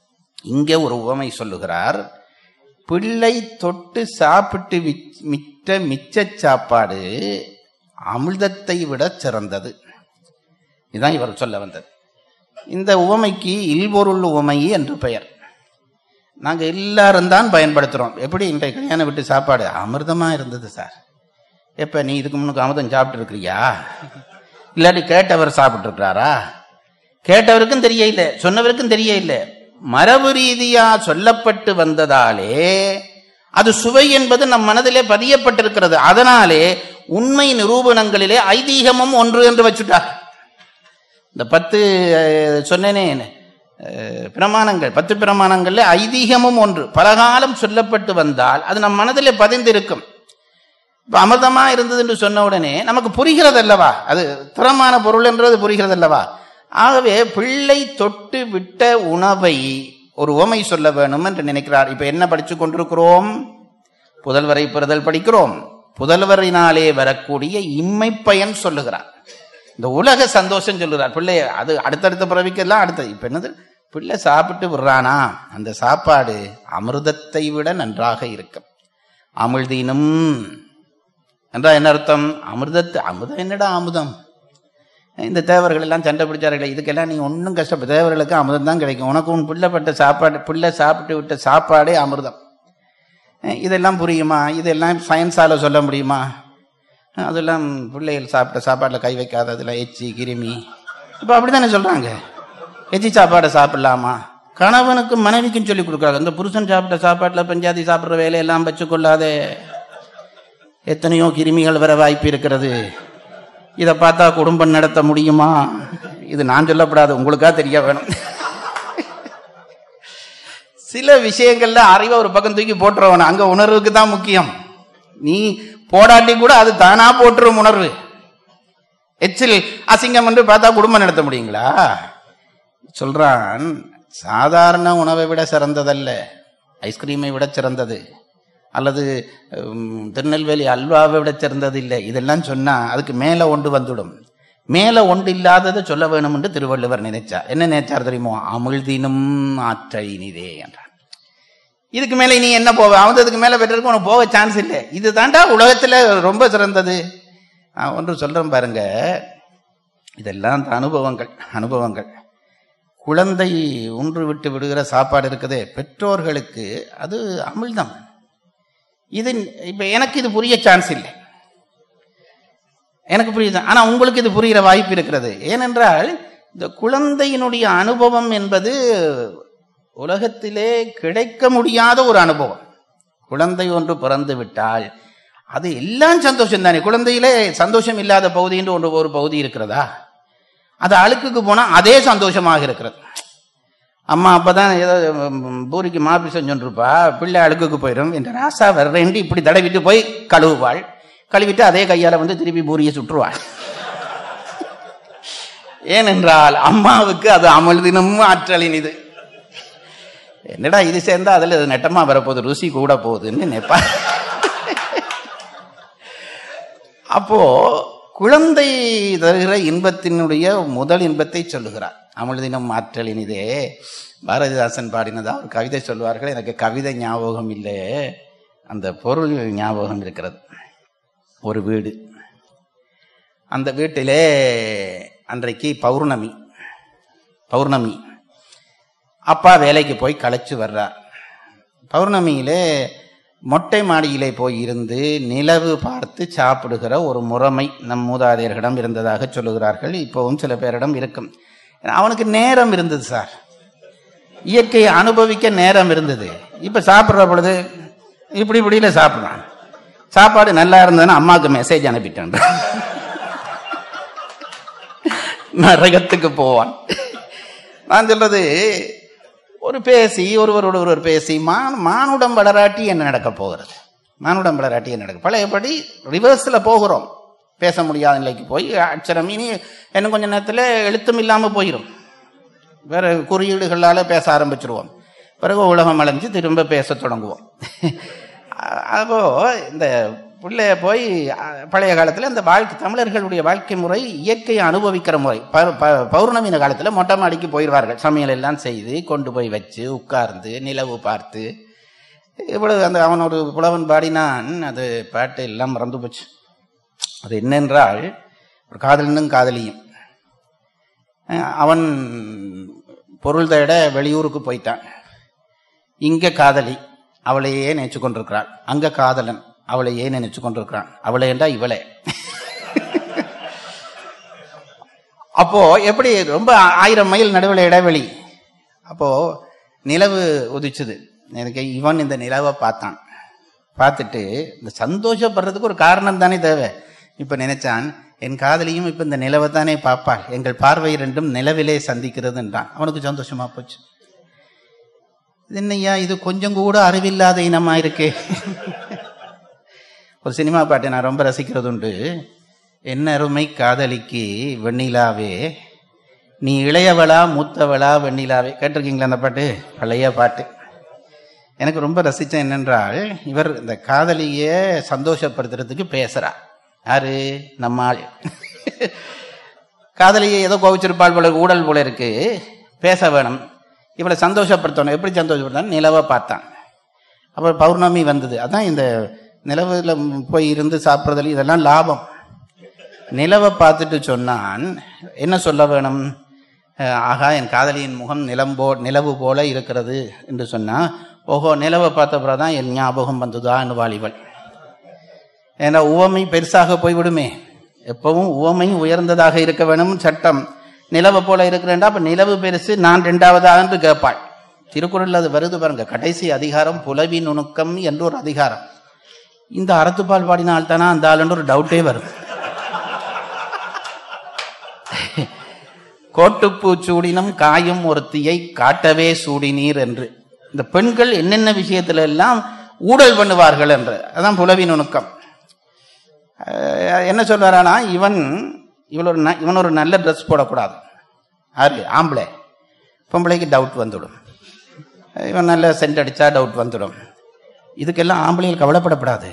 S3: இங்கே ஒரு உவமை சொல்லுகிறார் பிள்ளை தொட்டு சாப்பிட்டு விச்- மிச்ச மிச்ச சாப்பாடு அமிர்தத்தை விட சிறந்தது இதுதான் இவர் சொல்ல வந்தது இந்த உவமைக்கு இல்பொருள் உவமை என்று பெயர் நாங்க எல்லாரும் தான் பயன்படுத்துறோம் எப்படி இன்றைய கல்யாணம் விட்டு சாப்பாடு அமிர்தமா இருந்தது சார் எப்ப நீ இதுக்கு முன்னுக்கு அமிர்தம் சாப்பிட்டு இருக்கிறியா இல்லாட்டி கேட்டவர் சாப்பிட்டு இருக்கிறாரா கேட்டவருக்கும் தெரிய இல்லை சொன்னவருக்கும் தெரிய இல்லை மரபு ரீதியா சொல்லப்பட்டு வந்ததாலே அது சுவை என்பது நம் மனதிலே பதியப்பட்டிருக்கிறது அதனாலே உண்மை நிரூபணங்களிலே ஐதீகமும் ஒன்று என்று வச்சுட்டார் இந்த பத்து அஹ், சொன்னேனே அஹ், பிரமாணங்கள் பத்து பிரமாணங்கள்ல ஐதீகமும் ஒன்று பலகாலம் சொல்லப்பட்டு வந்தால் அது நம் மனதிலே பதிந்திருக்கும் இப்ப அமிர்தமா இருந்தது என்று சொன்ன உடனே நமக்கு புரிகிறது அல்லவா அது திறமான பொருள் என்றது புரிகிறது அல்லவா ஆகவே பிள்ளை தொட்டு விட்ட உணவை ஒரு உவமை சொல்ல வேணும் என்று நினைக்கிறார் இப்ப என்ன படிச்சு கொண்டிருக்கிறோம் புதல்வரை பெறுதல் படிக்கிறோம் புதல்வரினாலே வரக்கூடிய இம்மை பயன் சொல்லுகிறார் இந்த உலக சந்தோஷம் சொல்லுகிறார் பிள்ளை அது அடுத்தடுத்த பிறவிக்கெல்லாம் அடுத்தது இப்ப என்னது பிள்ளை சாப்பிட்டு விடுறானா அந்த சாப்பாடு அமிர்தத்தை விட நன்றாக இருக்கும் அமிழ்தினும் என்றா என்ன அர்த்தம் அமிர்தத்து அமிர்தம் என்னடா அமுதம் இந்த தேவர்கள் எல்லாம் சண்டை பிடிச்சார்களே இதுக்கெல்லாம் நீ ஒன்றும் கஷ்டப்பட தேவர்களுக்கு அமிர்தம் தான் கிடைக்கும் உனக்கு உன் பிள்ளைப்பட்ட சாப்பாடு பிள்ளை சாப்பிட்டு விட்ட சாப்பாடே அமிர்தம் அஹ் இதெல்லாம் புரியுமா இதெல்லாம் சயின்ஸால சொல்ல முடியுமா அஹ் அதெல்லாம் பிள்ளைகள் சாப்பிட்ட சாப்பாட்டில் கை வைக்காததுல எச்சி கிருமி இப்போ அப்படித்தானே சொல்றாங்க எச்சி சாப்பாடை சாப்பிடலாமா கணவனுக்கும் மனைவிக்கும் சொல்லி கொடுக்குறாங்க இந்த புருஷன் சாப்பிட்ட சாப்பாட்டில் பஞ்சாதி சாப்பிட்ற வேலையெல்லாம் வச்சு கொள்ளாதே எத்தனையோ கிருமிகள் வர வாய்ப்பு இருக்கிறது இதை பார்த்தா குடும்பம் நடத்த முடியுமா இது நான் சொல்லப்படாது உங்களுக்கா தெரிய வேணும் சில விஷயங்கள்ல அறிவை ஒரு பக்கம் தூக்கி போட்டுருவன அங்க உணர்வுக்கு தான் முக்கியம் நீ போடாட்டி கூட அது தானா போட்டுரும் உணர்வு எச்சில் அசிங்கம் என்று பார்த்தா குடும்பம் நடத்த முடியுங்களா சொல்றான் சாதாரண உணவை விட சிறந்ததல்ல ஐஸ்கிரீமை விட சிறந்தது அல்லது உம், திருநெல்வேலி அல்வாவை விட சிறந்தது இல்லை இதெல்லாம் சொன்னா அதுக்கு மேல ஒன்று வந்துடும் மேல ஒன்று இல்லாததை சொல்ல வேணும் என்று திருவள்ளுவர் நினைச்சார் என்ன நினைச்சார் தெரியுமோ அமிழ்தினும் ஆற்றையினிதே என்றார் இதுக்கு மேல நீ என்ன போவ அவன் இதுக்கு மேல பெற்றிருக்கும் உனக்கு போக சான்ஸ் இல்லை இது தாண்டா உலகத்துல ரொம்ப சிறந்தது நான் ஒன்று சொல்றேன் பாருங்க இதெல்லாம் இந்த அனுபவங்கள் அனுபவங்கள் குழந்தை உன்று விட்டு விடுகிற சாப்பாடு இருக்குதே பெற்றோர்களுக்கு அது அமிழ்தம் இது இப்ப எனக்கு இது புரிய சான்ஸ் இல்லை எனக்கு புரியுது ஆனா உங்களுக்கு இது புரிகிற வாய்ப்பு இருக்கிறது ஏனென்றால் இந்த குழந்தையினுடைய அனுபவம் என்பது உலகத்திலே கிடைக்க முடியாத ஒரு அனுபவம் குழந்தை ஒன்று பிறந்து விட்டால் அது எல்லாம் சந்தோஷம் தானே குழந்தையிலே சந்தோஷம் இல்லாத பகுதி என்று ஒன்று ஒரு பகுதி இருக்கிறதா அது அழுக்குக்கு போனா அதே சந்தோஷமாக இருக்கிறது அம்மா அப்பதான் ஏதோ ம், பூரிக்கு மாப்பி செஞ்சுருப்பா பிள்ளை அழுக்குக்கு போயிடும் என்ற ராசா வர்றேன்ட்டு இப்படி தடவிட்டு போய் கழுவுவாள் கழுவிட்டு அதே கையால வந்து திருப்பி பூரியை சுற்றுவாள் ஏனென்றால் அம்மாவுக்கு அது அமிழ்தினும் ஆற்றலின் இது என்னடா இது சேர்ந்தா அதுல இது நெட்டமா வரப்போகுது ருசி கூட போகுதுன்னு நினைப்பா அப்போ குழந்தை தருகிற இன்பத்தினுடைய முதல் இன்பத்தை சொல்லுகிறார் அமிழ்தினம் ஆற்றலின் இதே பாரதிதாசன் பாடினதா ஒரு கவிதை சொல்வார்கள் எனக்கு கவிதை ஞாபகம் இல்லை அந்த பொருள் ஞாபகம் இருக்கிறது ஒரு வீடு அந்த வீட்டிலே அன்றைக்கு பௌர்ணமி பௌர்ணமி அப்பா வேலைக்கு போய் களைச்சு வர்றார் பௌர்ணமியிலே மொட்டை மாடியிலே போய் இருந்து நிலவு பார்த்து சாப்பிடுகிற ஒரு முறைமை நம் மூதாதையர்களிடம் இருந்ததாக சொல்லுகிறார்கள் இப்போவும் சில பேரிடம் இருக்கும் அவனுக்கு நேரம் இருந்தது சார் இயற்கையை அனுபவிக்க நேரம் இருந்தது இப்ப சாப்பிடுற பொழுது இப்படி இப்படியில சாப்பிடுறான் சாப்பாடு நல்லா இருந்ததுன்னா அம்மாவுக்கு மெசேஜ் அனுப்பிட்டேன் நரகத்துக்கு போவான் நான் சொல்றது ஒரு பேசி ஒருவரோடு ஒருவர் பேசி மான் மானுடம் வளராட்டி என்ன நடக்க போகிறது மானுடம் வளராட்டி என்ன நடக்க பழையபடி ரிவர்ஸ்ல போகிறோம் பேச முடியாத நிலைக்கு போய் அச்சரம் இனி இன்னும் கொஞ்ச நேரத்தில் எழுத்தும் இல்லாம போயிடும் வேற குறியீடுகளால பேச ஆரம்பிச்சிருவோம் பிறகு உலகம் அலைஞ்சு திரும்ப பேச தொடங்குவோம் அப்போ இந்த உள்ளே போய் அஹ், பழைய காலத்தில் அந்த வாழ்க்கை தமிழர்களுடைய வாழ்க்கை முறை இயற்கையை அனுபவிக்கிற முறை ப- ப- பௌர்ணமி காலத்தில் மொட்டை மாடிக்கு போயிடுவார்கள் சமையல் எல்லாம் செய்து கொண்டு போய் வச்சு உட்கார்ந்து நிலவு பார்த்து இவ்வளவு அந்த அவன் ஒரு புலவன் பாடினான் அது பாட்டு எல்லாம் மறந்து போச்சு அது என்னென்றால் ஒரு காதலனும் காதலியும் அஹ், அவன் பொருள் தேட வெளியூருக்கு போயிட்டான் இங்க காதலி அவளையே நினைச்சு கொண்டிருக்கிறாள் அங்க காதலன் அவளையே நினைச்சு கொண்டிருக்கிறான் அவளை என்றா இவளே அப்போ எப்படி ரொம்ப ஆயிரம் மைல் நடுவில் இடைவெளி அப்போ நிலவு உதிச்சுது எனக்கு இவன் இந்த நிலவை பார்த்தான் பார்த்துட்டு இந்த சந்தோஷப்படுறதுக்கு ஒரு காரணம் தானே தேவை இப்ப நினைச்சான் என் காதலியும் இப்ப இந்த நிலவை தானே பார்ப்பாள் எங்கள் பார்வை ரெண்டும் நிலவிலே சந்திக்கிறது என்றான் அவனுக்கு சந்தோஷமா போச்சு இது என்னய்யா இது கொஞ்சம் கூட அறிவில்லாத இனமா இருக்கே ஒரு சினிமா பாட்டை நான் ரொம்ப ரசிக்கிறது உண்டு என்ன அருமை காதலிக்கு வெண்ணிலாவே நீ இளையவளா மூத்தவளா வெண்ணிலாவே கேட்டிருக்கீங்களா அந்த பாட்டு பழைய பாட்டு எனக்கு ரொம்ப ரசிச்சேன் என்னென்றால் இவர் இந்த காதலியை சந்தோஷப்படுத்துறதுக்கு பேசுறா யாரு நம்ம ஆள் காதலியை ஏதோ கோவிச்சிருப்பாள் போல ஊடல் போல இருக்கு பேச வேணும் இவளை சந்தோஷப்படுத்தணும் எப்படி சந்தோஷப்படுத்தணும் நிலவை பார்த்தான் அப்புறம் பௌர்ணமி வந்தது அதான் இந்த நிலவுல போய் இருந்து சாப்பிட்றதுல இதெல்லாம் லாபம் நிலவை பார்த்துட்டு சொன்னான் என்ன சொல்ல வேணும் அஹ், ஆகா என் காதலியின் முகம் நிலம்போ நிலவு போல இருக்கிறது என்று சொன்னா ஓஹோ நிலவை பார்த்த பிறகு தான் என் ஞாபகம் வந்ததான்னு வாலிபல் ஏன்னா உவமை பெருசாக போய்விடுமே எப்பவும் உவமை உயர்ந்ததாக இருக்க வேணும் சட்டம் நிலவை போல இருக்கிறேன்டா அப்ப நிலவு பெருசு நான் ரெண்டாவதாக என்று கேட்பாள் திருக்குறள் அது வருது பாருங்க கடைசி அதிகாரம் புலவி நுணுக்கம் என்று ஒரு அதிகாரம் இந்த அறத்துப்பால் பாடினால் தானே அந்த ஆளுன்னு ஒரு டவுட்டே வரும் கோட்டுப்பூ சூடினும் காயும் ஒருத்தியை காட்டவே சூடினீர் என்று இந்த பெண்கள் என்னென்ன விஷயத்துல எல்லாம் ஊழல் பண்ணுவார்கள் என்று அதான் புலவி நுணுக்கம் அஹ் என்ன சொல்றாரானா இவன் இவன் ஒரு ந- இவன் ஒரு நல்ல ட்ரெஸ் போடக்கூடாது யாரு ஆம்பளை பொம்பளைக்கு டவுட் வந்துடும் இவன் நல்ல சென்ட் அடிச்சா டவுட் வந்துடும் இதுக்கெல்லாம் ஆம்பளைகள் கவலைப்படப்படாது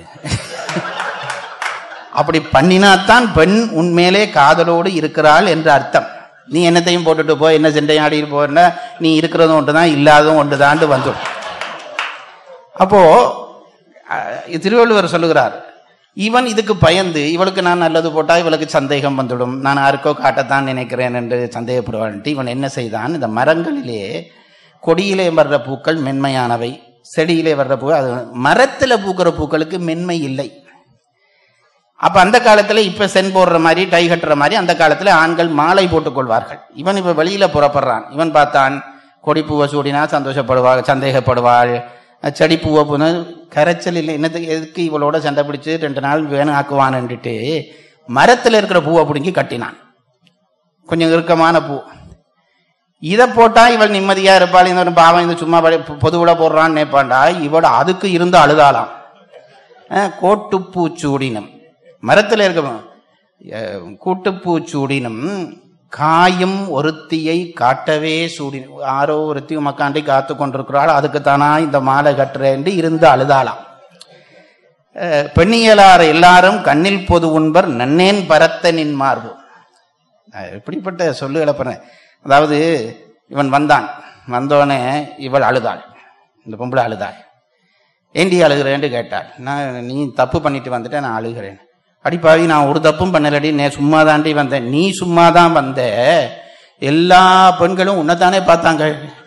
S3: அப்படி பண்ணினாத்தான் பெண் உண்மையிலே காதலோடு இருக்கிறாள் என்று அர்த்தம் நீ என்னத்தையும் போட்டுட்டு போ என்ன செண்டையும் ஆடிட்டு போறேன்னா நீ இருக்கிறதும் ஒன்றுதான் இல்லாததும் ஒன்றுதான்ட்டு வந்துடும் அப்போ அஹ், திருவள்ளுவர் சொல்லுகிறார் இவன் இதுக்கு பயந்து இவளுக்கு நான் நல்லது போட்டா இவளுக்கு சந்தேகம் வந்துடும் நான் யாருக்கோ காட்டத்தான் நினைக்கிறேன் என்று சந்தேகப்படுவான்ட்டு இவன் என்ன செய்தான் இந்த மரங்களிலே கொடியிலே வர்ற பூக்கள் மென்மையானவை செடியிலே வர்ற பூ அது மரத்துல பூக்கிற பூக்களுக்கு மென்மை இல்லை அப்ப அந்த காலத்துல இப்ப சென் போடுற மாதிரி டை கட்டுற மாதிரி அந்த காலத்துல ஆண்கள் மாலை போட்டுக் கொள்வார்கள் இவன் இப்ப வெளியில புறப்படுறான் இவன் பார்த்தான் கொடிப்பூவை சூடினா சந்தோஷப்படுவாள் சந்தேகப்படுவாள் செடி பூவை புன கரைச்சல் இல்லை என்னத்துக்கு எதுக்கு இவளோட சண்டை பிடிச்சு ரெண்டு நாள் வேணும் ஆக்குவான்னுட்டு மரத்துல இருக்கிற பூவை பிடுங்கி கட்டினான் கொஞ்சம் இறுக்கமான பூ இதை போட்டா இவள் நிம்மதியா இருப்பாள் இந்த ஒரு பாவம் இந்த சும்மா படி- பொதுவுல போடுறான்னு நினைப்பாண்டா இவள் அதுக்கு இருந்து அழுதாளாம் அஹ், கோட்டுப்பூச்சூடினம் மரத்தில் இருக்க அஹ், கூட்டுப்பூச்சூடினம் காயும் ஒருத்தியை காட்டவே சூடி ஆரோ ஒருத்தி உமக்காண்டி காத்து கொண்டிருக்கிறாள் அதுக்கு தானா இந்த மாலை கட்டுறேன்னு இருந்து அழுதாளாம் அஹ், பெண்ணியலார் எல்லாரும் கண்ணில் பொது உண்பர் நன்னேன் பரத்த நின் மார்பு அஹ், எப்படிப்பட்ட சொல்லு இழப்பன அதாவது இவன் வந்தான் வந்தோடனே இவள் அழுதாள் இந்த பொம்பளை அழுதாள் ஏண்டி அழுகிறேன்னு கேட்டாள் நான் நீ தப்பு பண்ணிட்டு வந்துட்டேன் நான் அழுகிறேன் அடிப்பாவி நான் ஒரு தப்பும் பண்ணலடி நே சும்மா தாண்டி வந்தேன் நீ சும்மா தான் வந்த எல்லா பெண்களும் உன்னைத்தானே பார்த்தாங்க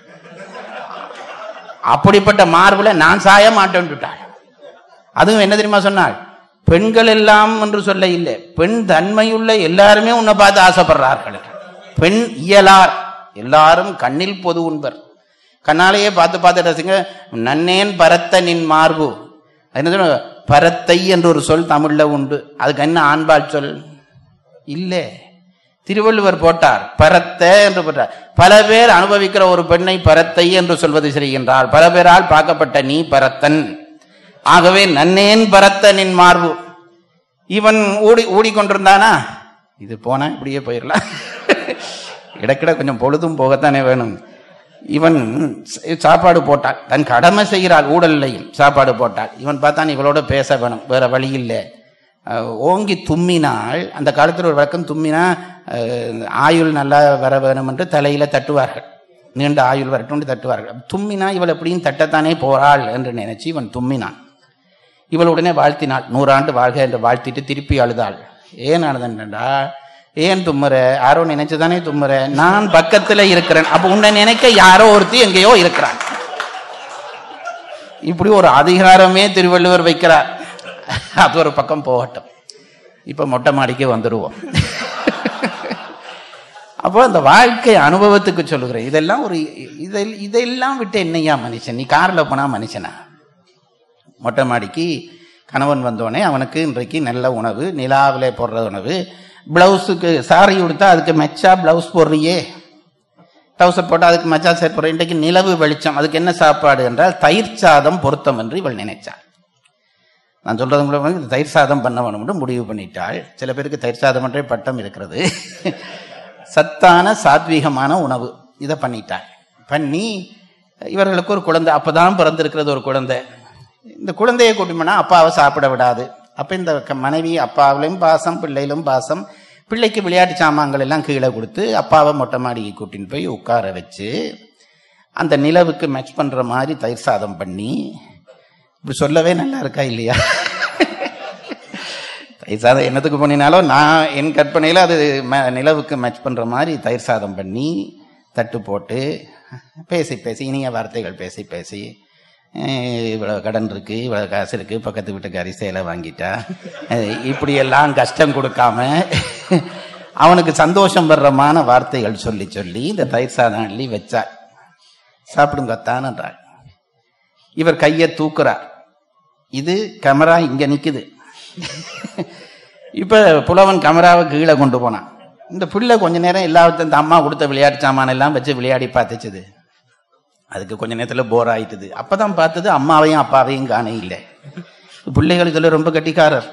S3: அப்படிப்பட்ட மார்புல நான் சாய மாட்டேன்னுட்டாள் அதுவும் என்ன தெரியுமா சொன்னாள் பெண்கள் எல்லாம் என்று சொல்ல இல்லை பெண் தன்மையுள்ள எல்லாருமே உன்னை பார்த்து ஆசைப்படுறார்கள் பெண் இயலார் எல்லாரும் கண்ணில் பொது உண்பர் கண்ணாலேயே பார்த்து பார்த்து ரசிங்க நன்னேன் பரத்த நின் மார்பு அது என்ன சொல்ல பரத்தை என்று ஒரு சொல் தமிழ்ல உண்டு அதுக்கு என்ன ஆண்பால் சொல் இல்லை திருவள்ளுவர் போட்டார் பரத்த என்று போட்டார் பல பேர் அனுபவிக்கிற ஒரு பெண்ணை பரத்தை என்று சொல்வது சரிகின்றார் பல பேரால் பார்க்கப்பட்ட நீ பரத்தன் ஆகவே நன்னேன் பரத்த நின் மார்பு இவன் ஓடி ஓடிக்கொண்டிருந்தானா இது போனா இப்படியே போயிடலாம் இடக்கிட கொஞ்சம் பொழுதும் போகத்தானே வேணும் இவன் ச- சாப்பாடு போட்டாள் தன் கடமை செய்கிறாள் ஊழல்லையும் சாப்பாடு போட்டாள் இவன் பார்த்தான் இவளோட பேச வேணும் வேற வழி இல்லை அஹ், ஓங்கி தும்மினால் அந்த காலத்தில் ஒரு வழக்கம் தும்மினா அஹ், ஆயுள் நல்லா வர வேணும் என்று தலையில தட்டுவார்கள் நீண்ட ஆயுள் வரட்டும் தட்டுவார்கள் தும்மினா இவள் எப்படியும் தட்டத்தானே போறாள் என்று நினைச்சு இவன் தும்மினான் இவள் உடனே வாழ்த்தினாள் நூறாண்டு வாழ்க என்று வாழ்த்திட்டு திருப்பி அழுதாள் ஏன் அழுதண்டா ஏன் தும்முற யாரோ நினைச்சுதானே தும்முற நான் பக்கத்துல இருக்கிறேன் அப்ப உன்னை நினைக்க யாரோ ஒருத்தி எங்கேயோ இருக்கிறான் இப்படி ஒரு அதிகாரமே திருவள்ளுவர் வைக்கிறார் அது ஒரு பக்கம் போகட்டும் இப்ப மொட்டை மாடிக்கு வந்துடுவோம் அப்போ அந்த வாழ்க்கை அனுபவத்துக்கு சொல்லுகிறேன் இதெல்லாம் ஒரு இதை இதெல்லாம் விட்டு என்னையா மனுஷன் நீ கார்ல போனா மனுஷனா மொட்டை மாடிக்கு கணவன் வந்தோடனே அவனுக்கு இன்றைக்கு நல்ல உணவு நிலாவிலே போடுற உணவு பிளவுஸுக்கு சாரி உடுத்தா அதுக்கு மெச்சா பிளவுஸ் போடுறியே டவுசர் போட்டால் அதுக்கு மச்சா சேர் போடுற இன்றைக்கு நிலவு வெளிச்சம் அதுக்கு என்ன சாப்பாடு என்றால் தயிர் சாதம் பொருத்தம் என்று இவள் நினைச்சாள் நான் சொல்றது உங்களுக்கு இந்த தயிர் சாதம் பண்ண வேணும்னு முடிவு பண்ணிட்டாள் சில பேருக்கு தயிர் சாதம் என்றே பட்டம் இருக்கிறது சத்தான சாத்வீகமான உணவு இதை பண்ணிட்டாள் பண்ணி இவர்களுக்கு ஒரு குழந்தை அப்பதான் பிறந்திருக்கிறது ஒரு குழந்தை இந்த குழந்தையை கூட்டிமனா அப்பாவை சாப்பிட விடாது அப்ப இந்த க- மனைவி அப்பாவிலும் பாசம் பிள்ளையிலும் பாசம் பிள்ளைக்கு விளையாட்டு சாமான்கள் எல்லாம் கீழே கொடுத்து அப்பாவை மொட்டை மாடிக்கு கூட்டின்னு போய் உட்கார வச்சு அந்த நிலவுக்கு மேட்ச் பண்ற மாதிரி தயிர் சாதம் பண்ணி இப்படி சொல்லவே நல்லா இருக்கா இல்லையா தயிர் சாதம் என்னத்துக்கு பண்ணினாலும் நான் என் கற்பனையில் அது ம- நிலவுக்கு மேட்ச் பண்ற மாதிரி தயிர் சாதம் பண்ணி தட்டு போட்டு பேசி பேசி இனிய வார்த்தைகள் பேசி பேசி அஹ் இவ்வளவு கடன் இருக்கு இவ்வளவு காசு இருக்கு பக்கத்து வீட்டுக்காரி சேலை வாங்கிட்டா அஹ் இப்படி எல்லாம் கஷ்டம் கொடுக்காம அவனுக்கு சந்தோஷம் வர்றமான வார்த்தைகள் சொல்லி சொல்லி இந்த தயிர் சாதம் அள்ளி வச்சா சாப்பிடுங்கத்தான் என்றாள் இவர் கையை தூக்குறார் இது கேமரா இங்க நிக்குது இப்ப புலவன் கேமராவை கீழே கொண்டு போனான் இந்த பிள்ளை கொஞ்ச நேரம் எல்லாத்தையும் இந்த அம்மா கொடுத்த விளையாட்டு சாமான் எல்லாம் வச்சு விளையாடி பார்த்துச்சுது அதுக்கு கொஞ்ச நேரத்துல போர் ஆயிட்டுது அப்பதான் பார்த்தது அம்மாவையும் அப்பாவையும் காண இல்லை பிள்ளைகள் இதுல ரொம்ப கட்டிக்காரர்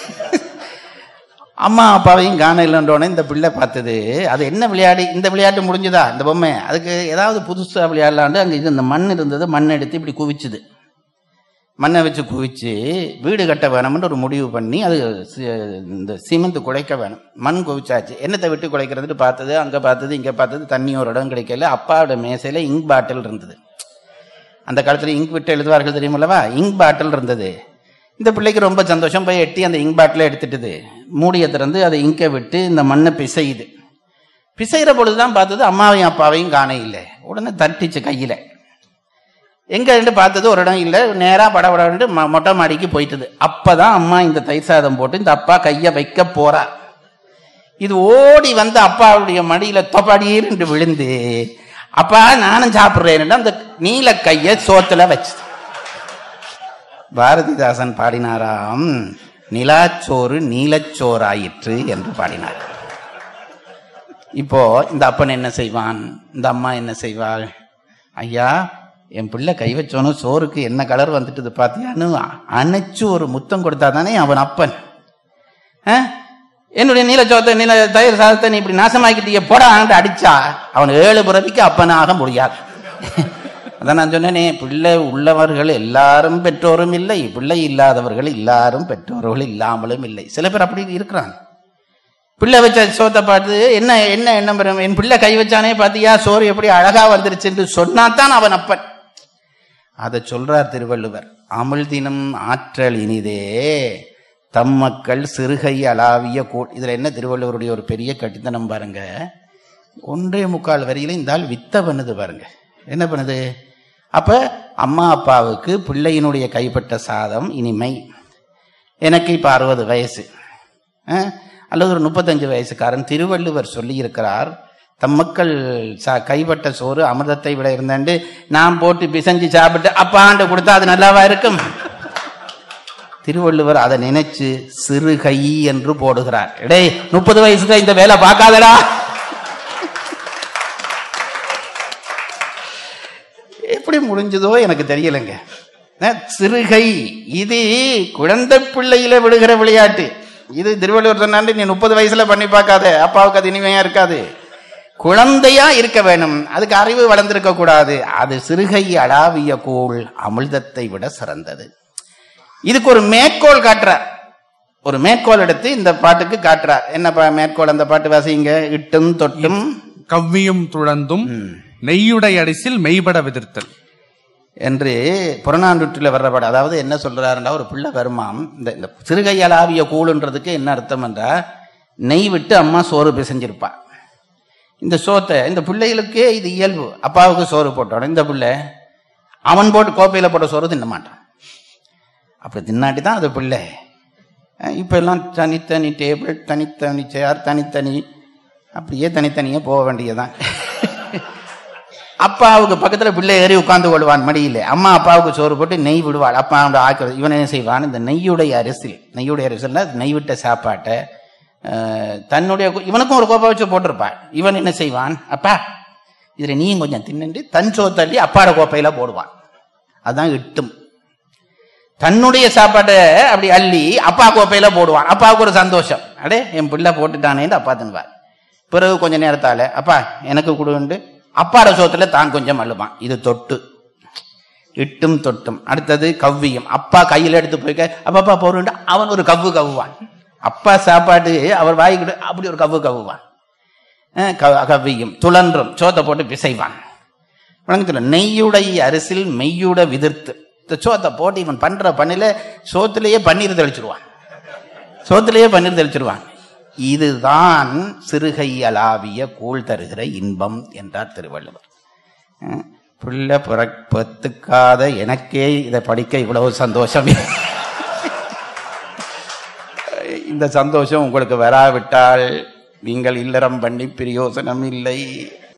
S3: அம்மா அப்பாவையும் காண இல்லைன்றோடனே இந்த பிள்ளை பார்த்தது அது என்ன விளையாடி இந்த விளையாட்டு முடிஞ்சுதா இந்த பொம்மை அதுக்கு ஏதாவது புதுசா விளையாடலாண்டு அங்க இது இந்த மண் இருந்தது மண் எடுத்து இப்படி குவிச்சுது மண்ணை வச்சு குவிச்சு வீடு கட்ட வேணும்னு ஒரு முடிவு பண்ணி அது சி- இந்த சிமெண்ட் குழைக்க வேணும் மண் குவிச்சாச்சு என்னத்தை விட்டு குழைக்கிறதுன்னு பார்த்தது அங்க பார்த்தது இங்க பார்த்தது தண்ணி ஒரு இடம் கிடைக்கல அப்பாவோட மேசையில இங்க் பாட்டில் இருந்தது அந்த காலத்துல இங்க் விட்டு எழுதுவார்கள் தெரியுமில்லவா இங்க் பாட்டில் இருந்தது இந்த பிள்ளைக்கு ரொம்ப சந்தோஷம் போய் எட்டி அந்த இங்க் பாட்டிலை எடுத்துட்டுது மூடியை திறந்து அதை இங்கை விட்டு இந்த மண்ணை பிசையுது பிசைகிற பொழுதுதான் பார்த்தது அம்மாவையும் அப்பாவையும் காண இல்லை உடனே தட்டிச்சு கையில எங்க இருந்து பார்த்தது ஒரு இடம் இல்லை நேரா படபடன்ட்டு ம- மொட்டை மாடிக்கு போயிட்டுது அப்பதான் அம்மா இந்த தயிர் சாதம் போட்டு இந்த அப்பா கைய வைக்க போறா இது ஓடி வந்து அப்பாவுடைய மடியில தொப்பாடின்னு விழுந்து அப்பா நானும் சாப்பிடுறேன்னு அந்த நீல கைய சோத்துல வச்சு பாரதிதாசன் பாடினாராம் நிலாச்சோறு நீலச்சோறாயிற்று என்று பாடினார் இப்போ இந்த அப்பன் என்ன செய்வான் இந்த அம்மா என்ன செய்வாள் ஐயா என் பிள்ளை கை வச்சோன்னு சோறுக்கு என்ன கலர் வந்துட்டுது பாத்தியான்னு அணைச்சு ஒரு முத்தம் கொடுத்தா தானே அவன் அப்பன் ஆ? என்னுடைய நீலச்சோத்தை நீல தயிர் சாதத்தை நீ இப்படி நாசமாக்கிட்டீங்க போடான்ட்டு அடிச்சா அவன் ஏழு பிறவிக்கு அப்பனாக முடியாது அதான் நான் சொன்னேனே பிள்ளை உள்ளவர்கள் எல்லாரும் பெற்றோரும் இல்லை பிள்ளை இல்லாதவர்கள் எல்லாரும் பெற்றோர்கள் இல்லாமலும் இல்லை சில பேர் அப்படி இருக்கிறாங்க பிள்ளை வச்ச சோத்தை பார்த்து என்ன என்ன எண்ணம் பெறும் என் பிள்ளை கை வச்சானே பாத்தியா சோறு எப்படி அழகா வந்துருச்சுன்னு சொன்னாதான் அவன் அப்பன் அதை சொல்றார் திருவள்ளுவர் அமிழ்தினம் ஆற்றல் இனிதே தம் மக்கள் சிறுகை அளாவிய கூ இதுல என்ன திருவள்ளுவருடைய ஒரு பெரிய கட்டித்தனம் பாருங்க ஒன்றே முக்கால் வரியில இந்த ஆள் வித்த பண்ணுது பாருங்க என்ன பண்ணுது அப்ப அம்மா அப்பாவுக்கு பிள்ளையினுடைய கைப்பட்ட சாதம் இனிமை எனக்கு இப்ப அறுபது வயசு அஹ், அல்லது ஒரு முப்பத்தஞ்சு வயசுக்காரன் திருவள்ளுவர் சொல்லியிருக்கிறார் தம் மக்கள் சா- கைப்பட்ட சோறு அமிர்தத்தை விட இருந்தாண்டு நான் போட்டு பிசைஞ்சு சாப்பிட்டு அப்பாண்டு கொடுத்தா அது நல்லாவா இருக்கும் திருவள்ளுவர் அதை நினைச்சு சிறு கை என்று போடுகிறார் டேய் முப்பது வயசுக்கு இந்த வேலை பார்க்காதடா எப்படி முடிஞ்சதோ எனக்கு தெரியலைங்க அஹ், சிறுகை இது குழந்தை பிள்ளையில விடுகிற விளையாட்டு இது திருவள்ளுவர் சொன்னாண்டு நீ முப்பது வயசுல பண்ணி பார்க்காத அப்பாவுக்கு அது இனிமையா இருக்காது குழந்தையா இருக்க வேணும் அதுக்கு அறிவு வளர்ந்திருக்க கூடாது அது சிறுகை அளாவிய கூழ் அமிர்தத்தை விட சிறந்தது இதுக்கு ஒரு மேற்கோள் காட்டுறார் ஒரு மேற்கோள் எடுத்து இந்த பாட்டுக்கு காட்டுறார் என்ன பா- மேற்கோள் அந்த பாட்டு வாசிங்க இட்டும் தொட்டும்
S2: கவ்வியும் துழந்தும் நெய்யுடை அடிசில் மெய்பட விதிர்த்தல்
S3: என்று புறநானூற்றில் வர்ற பாடம் அதாவது என்ன சொல்றாருன்னா ஒரு பிள்ளை வருமாம் இந்த இந்த சிறுகையால் ஆவிய கூழுன்றதுக்கு என்ன அர்த்தம் என்றா நெய் விட்டு அம்மா சோறு பிசைஞ்சிருப்பா இந்த சோத்தை இந்த பிள்ளைகளுக்கே இது இயல்பு அப்பாவுக்கு சோறு போட்டோம் இந்த பிள்ளை அவன் போட்டு கோப்பையில் போட்ட சோறு தின்ன மாட்டான் அப்படி தின்னாட்டி தான் அது பிள்ளை அஹ் இப்ப எல்லாம் தனித்தனி டேபிள் தனித்தனி சேர் தனித்தனி அப்படியே தனித்தனியே போக வேண்டியதுதான் அப்பாவுக்கு பக்கத்துல பிள்ளை ஏறி உட்கார்ந்து கொள்வான் மடியில அம்மா அப்பாவுக்கு சோறு போட்டு நெய் விடுவாள் அப்பா அவன் ஆக்கிறது இவன் என்ன செய்வான் இந்த நெய்யுடைய அரிசில் நெய்யுடைய அரிசில்னா நெய் விட்ட சாப்பாட்டை அஹ், தன்னுடைய கு- இவனுக்கும் ஒரு கோப்பை வச்சு போட்டிருப்பான் இவன் என்ன செய்வான் அப்பா இதுல நீயும் கொஞ்சம் தின்னுட்டு தன் சோத்தள்ளி அப்பாட கோப்பையில போடுவான் அதான் இட்டும் தன்னுடைய சாப்பாட்டை அப்படி அள்ளி அப்பா கோப்பையில போடுவான் அப்பாவுக்கு ஒரு சந்தோஷம் அடே என் பிள்ளை போட்டுட்டானேன்னு அப்பா தின்னுவார் பிறகு கொஞ்ச நேரத்தால அப்பா எனக்கு கொடுண்டு அப்பாட சோத்துல தான் கொஞ்சம் அள்ளுவான் இது தொட்டு இட்டும் தொட்டும் அடுத்தது கவ்வியம் அப்பா கையில் எடுத்து போய்க்க அப்பா போறேன் அவன் ஒரு கவ்வு கவ்வுவான் அப்பா சாப்பாடு அவர் வாய்க்கிட்டு அப்படி ஒரு கவ்வு கவ்வுவான் அஹ் க- கவ்வியும் துளன்றும் சோத்தை போட்டு பிசைவான் வணக்கத்துல நெய்யுடைய அரிசில் மெய்யுட விதிர்த்து இந்த சோத்தை போட்டு இவன் பண்ற பண்ணில சோத்திலேயே பன்னீர் தெளிச்சிருவான் சோத்திலேயே பன்னீர் தெளிச்சிருவான் இதுதான் சிறுகையலாவிய கூழ் தருகிற இன்பம் என்றார் திருவள்ளுவர் அஹ் பிள்ளை பிறப்பத்துக்காத எனக்கே இதை படிக்க இவ்வளவு சந்தோஷம் இந்த சந்தோஷம் உங்களுக்கு வராவிட்டால் நீங்கள் இல்லறம் பண்ணி பிரயோசனம் இல்லை